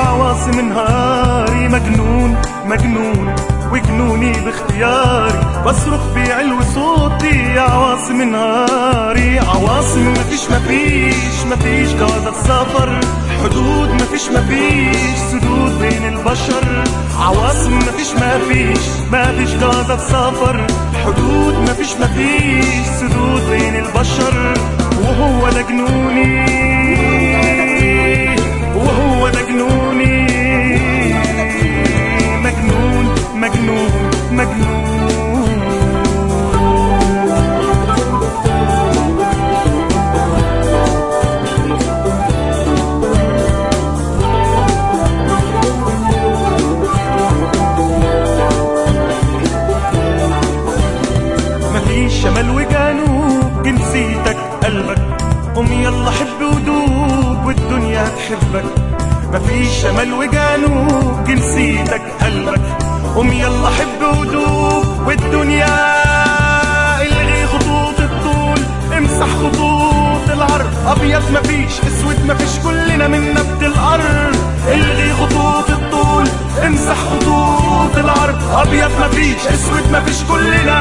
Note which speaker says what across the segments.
Speaker 1: عواصم نهاري مجنون مجنون وجنوني باختياري بصرخ بعلو صوتي عواصم نهاري عواصم مفيش مفيش مفيش قادة سفر حدود مفيش مفيش سدود بين البشر عواصم مفيش مفيش مفيش قادة سفر حدود مفيش مفيش سدود بين البشر وهو ده جنوني وهو ده جنوني مجنون مجنون مجنون مفيش شمال وجنوب جنسيتك قلبك قوم يلا حب ودوب والدنيا تحبك مفيش شمال وجنوب جنسيتك قلبك قوم يلا حب ودوب والدنيا الغي خطوط الطول امسح خطوط العرض ابيض مفيش اسود مفيش كلنا من نبت الارض الغي خطوط الطول امسح خطوط العرض ابيض مفيش اسود مفيش كلنا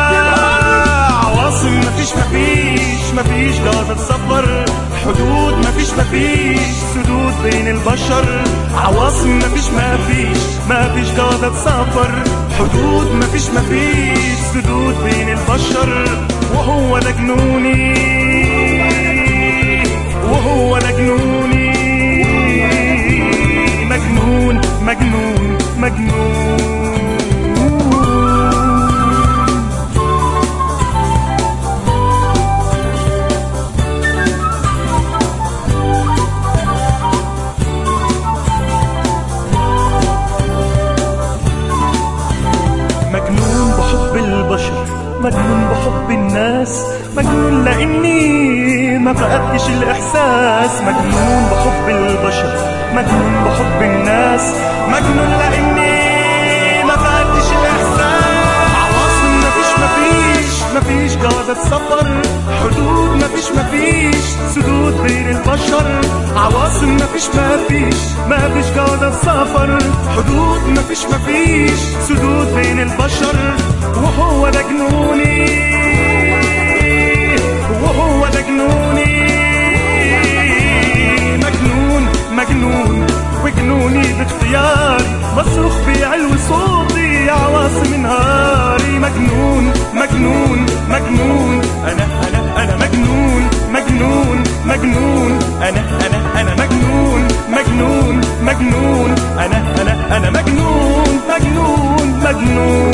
Speaker 1: عواصم مفيش مفيش مفيش جازة سفر حدود مفيش مفيش سدود بين البشر عواصم مفيش مفيش مفيش جازة سفر حدود مفيش مفيش سدود بين البشر وهو ده جنوني وهو ده جنوني مجنون مجنون مجنون مجنون بحب البشر مجنون بحب الناس مجنون لاني ما فقدتش الاحساس مجنون بحب البشر مجنون بحب الناس مجنون لاني ما فقدتش الاحساس عواصم مفيش مفيش مفيش قادة سفر حدود مفيش مفيش سدود بين البشر عواصم مفيش مفيش مفيش قادة سفر حدود مفيش مفيش سدود بين البشر وهو ده جنوني وهو ده جنوني مجنون مجنون وجنوني باختياري بصرخ بعلو صوتي عواصم نهاري مجنون مجنون مجنون انا انا انا مجنون مجنون مجنون انا انا انا مجنون مجنون مجنون انا انا انا مجنون مجنون مجنون